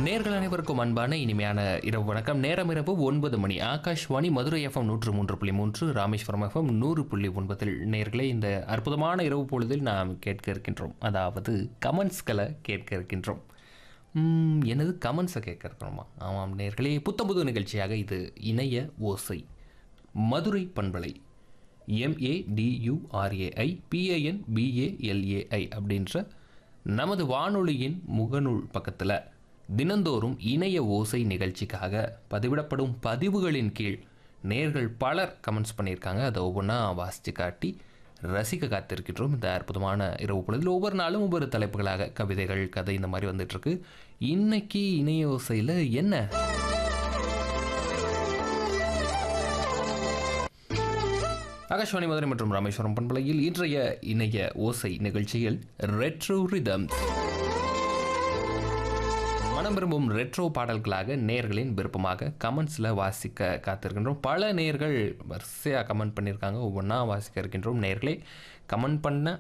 நேர்கள் அனைவருக்கும் அன்பான இனிமையான இரவு வணக்கம் நேரம் இரவு ஒன்பது மணி ஆகாஷ்வாணி மதுரை எஃப்எம் நூற்று மூன்று புள்ளி மூன்று ராமேஸ்வரம் எஃப்எம் நூறு புள்ளி ஒன்பதில் நேர்களே இந்த அற்புதமான இரவு பொழுதில் நாம் கேட்க இருக்கின்றோம் அதாவது கமெண்ட்ஸ்களை கேட்க இருக்கின்றோம் ம், என்னது கமெண்ட்ஸை கேட்க இருக்கிறோமா ஆமாம் நேர்களே புத்தம் புது நிகழ்ச்சியாக இது இணைய ஓசை மதுரை பண்பலை எம்ஏடியூஆர்ஏஐ பிஏஎன் பிஏஎல்ஏஐ அப்படின்ற நமது வானொலியின் முகநூல் பக்கத்தில் தினந்தோறும் இணைய ஓசை நிகழ்ச்சிக்காக பதிவிடப்படும் பதிவுகளின் கீழ் நேர்கள் பலர் கமெண்ட்ஸ் பண்ணியிருக்காங்க அதை ஒவ்வொன்றா வாசித்து காட்டி ரசிக்க காத்திருக்கின்றோம் இந்த அற்புதமான இரவு பொழுதில் ஒவ்வொரு நாளும் ஒவ்வொரு தலைப்புகளாக கவிதைகள் கதை இந்த மாதிரி வந்துட்டுருக்கு இன்னைக்கு இணைய ஓசையில் என்ன ஆகாஷ்வாணி மதுரை மற்றும் ராமேஸ்வரம் பண்பலையில் இன்றைய இணைய ஓசை நிகழ்ச்சியில் ரெட்ரோ ரிதம் மனம் விரும்பும் ரெட்ரோ பாடல்களாக நேர்களின் விருப்பமாக கமெண்ட்ஸில் வாசிக்க காத்திருக்கின்றோம் பல நேர்கள் வரிசையாக கமெண்ட் பண்ணியிருக்காங்க ஒவ்வொன்றா வாசிக்க இருக்கின்றோம் நேர்களே கமெண்ட் பண்ண